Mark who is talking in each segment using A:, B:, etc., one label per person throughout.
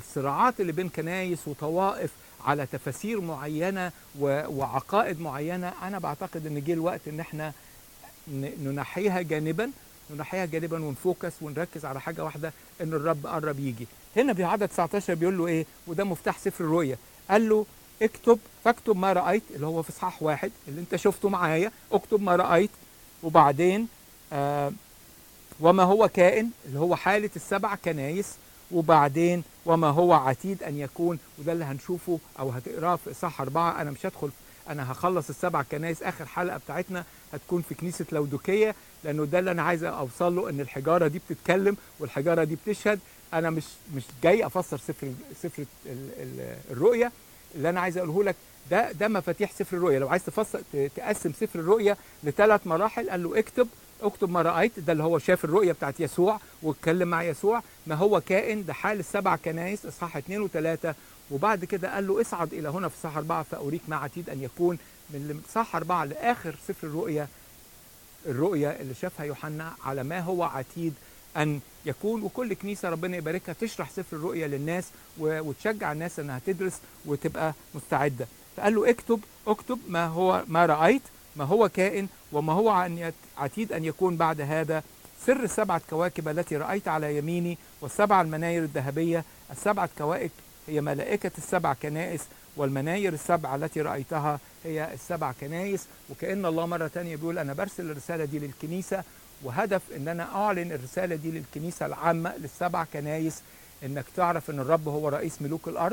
A: الصراعات اللي بين كنايس وطوائف على تفاسير معينه و- وعقائد معينه انا بعتقد ان جه الوقت ان احنا ن- ننحيها جانبا ننحيها جانبا ونفوكس ونركز على حاجه واحده ان الرب قرب يجي هنا في عدد 19 بيقول له ايه وده مفتاح سفر الرؤيا قال له اكتب فاكتب ما رايت اللي هو في اصحاح واحد اللي انت شفته معايا اكتب ما رايت وبعدين آه وما هو كائن اللي هو حاله السبع كنايس وبعدين وما هو عتيد ان يكون وده اللي هنشوفه او هتقراه في اصحاح اربعه انا مش هدخل انا هخلص السبع كنايس اخر حلقه بتاعتنا هتكون في كنيسه لودوكيه لانه ده اللي انا عايز اوصل له ان الحجاره دي بتتكلم والحجاره دي بتشهد انا مش مش جاي افسر سفر سفر ال- ال- الرؤيا اللي انا عايز اقوله لك ده ده مفاتيح سفر الرؤيا لو عايز تفسر ت- تقسم سفر الرؤيا لثلاث مراحل قال له اكتب اكتب ما رايت ده اللي هو شاف الرؤيا بتاعت يسوع واتكلم مع يسوع ما هو كائن ده حال السبع كنايس اصحاح اثنين وثلاثه وبعد كده قال له اصعد الى هنا في اصحاح اربعه فاريك ما عتيد ان يكون من اصحاح اربعه لاخر سفر الرؤيا الرؤيا اللي شافها يوحنا على ما هو عتيد ان يكون وكل كنيسه ربنا يباركها تشرح سفر الرؤيا للناس و- وتشجع الناس انها تدرس وتبقى مستعده فقال له اكتب اكتب ما هو ما رايت ما هو كائن وما هو عن يت- عتيد ان يكون بعد هذا سر السبعه كواكب التي رايت على يميني والسبع المناير الذهبيه السبعه كواكب هي ملائكه السبع كنائس والمناير السبع التي رايتها هي السبع كنائس وكأن الله مرة تانية بيقول أنا برسل الرسالة دي للكنيسة وهدف إن أنا أعلن الرسالة دي للكنيسة العامة للسبع كنايس إنك تعرف إن الرب هو رئيس ملوك الأرض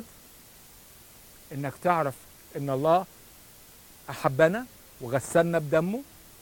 A: إنك تعرف إن الله أحبنا وغسلنا بدمه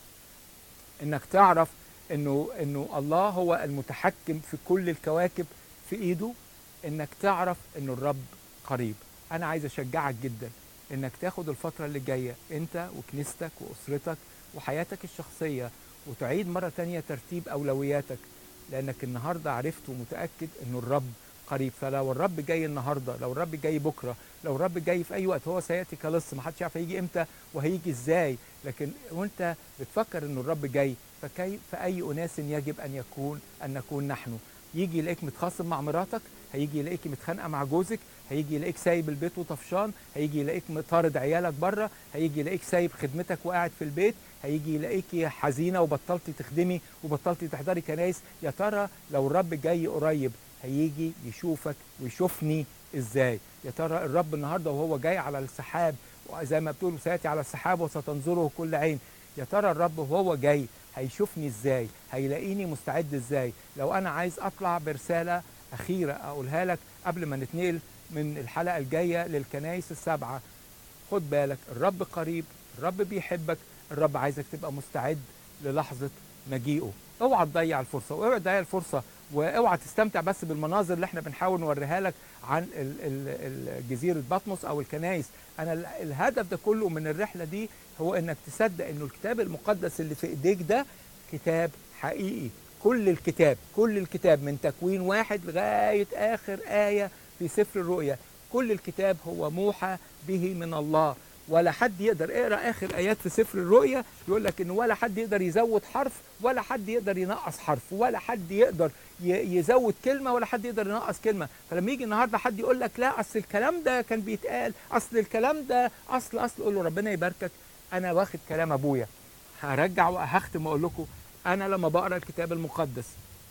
A: إنك تعرف إنه إنه الله هو المتحكم في كل الكواكب في إيده إنك تعرف إنه الرب قريب أنا عايز أشجعك جدا انك تاخد الفترة اللي جاية انت وكنيستك واسرتك وحياتك الشخصية وتعيد مرة تانية ترتيب اولوياتك لانك النهاردة عرفت ومتأكد انه الرب قريب فلو الرب جاي النهاردة لو الرب جاي بكرة لو الرب جاي في اي وقت هو سيأتي كلص محدش يعرف هيجي امتى وهيجي ازاي لكن وانت بتفكر انه الرب جاي فكيف فاي اناس يجب ان يكون ان نكون نحن يجي يلاقيك متخاصم مع مراتك هيجي يلاقيك متخانقه مع جوزك هيجي يلاقيك سايب البيت وطفشان هيجي يلاقيك مطارد عيالك بره هيجي يلاقيك سايب خدمتك وقاعد في البيت هيجي يلاقيك حزينه وبطلتي تخدمي وبطلتي تحضري كنايس يا ترى لو الرب جاي قريب هيجي يشوفك ويشوفني ازاي يا ترى الرب النهارده وهو جاي على السحاب زي ما بتقول سياتي على السحاب وستنظره كل عين يا ترى الرب وهو جاي هيشوفني ازاي هيلاقيني مستعد ازاي لو انا عايز اطلع برساله اخيره اقولها لك قبل ما نتنقل من الحلقه الجايه للكنايس السبعه خد بالك الرب قريب الرب بيحبك الرب عايزك تبقى مستعد للحظه مجيئه اوعى تضيع الفرصه واوعى تضيع الفرصه واوعى تستمتع بس بالمناظر اللي احنا بنحاول نوريها لك عن ال- ال- ال- جزيره بطمس او الكنايس انا ال- الهدف ده كله من الرحله دي هو انك تصدق انه الكتاب المقدس اللي في ايديك ده كتاب حقيقي كل الكتاب كل الكتاب من تكوين واحد لغايه اخر ايه في سفر الرؤيا كل الكتاب هو موحى به من الله ولا حد يقدر اقرا اخر ايات في سفر الرؤيا يقول لك ان ولا حد يقدر يزود حرف ولا حد يقدر ينقص حرف ولا حد يقدر ي- يزود كلمه ولا حد يقدر ينقص كلمه فلما يجي النهارده حد يقول لك لا اصل الكلام ده كان بيتقال اصل الكلام ده اصل اصل قول له ربنا يباركك انا واخد كلام ابويا هرجع وهختم واقول لكم انا لما بقرا الكتاب المقدس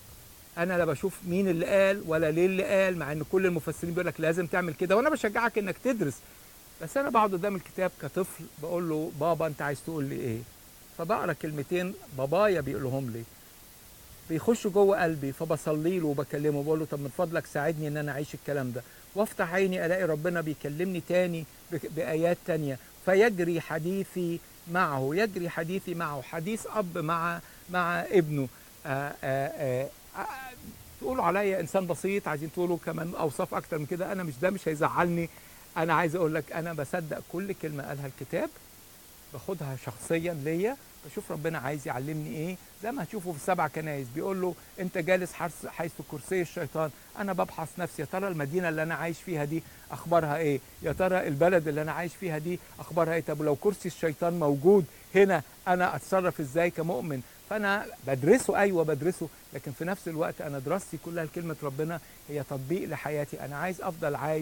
A: انا لا بشوف مين اللي قال ولا ليه اللي قال مع ان كل المفسرين بيقول لك لازم تعمل كده وانا بشجعك انك تدرس بس انا بقعد قدام الكتاب كطفل بقول له بابا انت عايز تقول لي ايه فبقرا كلمتين بابايا بيقولهم لي بيخشوا جوه قلبي فبصلي له وبكلمه بقول له طب من فضلك ساعدني ان انا اعيش الكلام ده وافتح عيني الاقي ربنا بيكلمني تاني بك- بايات تانية فيجري حديثي معه يجري حديثي معه حديث اب مع مع ابنه آآ آآ آآ تقولوا عليا انسان بسيط عايزين تقولوا كمان اوصاف اكتر من كده انا مش ده مش هيزعلني انا عايز اقول لك انا بصدق كل كلمه قالها الكتاب باخدها شخصيا ليا بشوف ربنا عايز يعلمني ايه زي ما هتشوفوا في السبع كنايس بيقول له انت جالس حرس- حيث كرسي الشيطان انا ببحث نفسي يا ترى المدينه اللي انا عايش فيها دي اخبارها ايه يا ترى البلد اللي انا عايش فيها دي اخبارها ايه طب لو كرسي الشيطان موجود هنا انا اتصرف ازاي كمؤمن فانا بدرسه ايوه بدرسه لكن في نفس الوقت انا دراستي كلها لكلمه ربنا هي تطبيق لحياتي انا عايز افضل عايش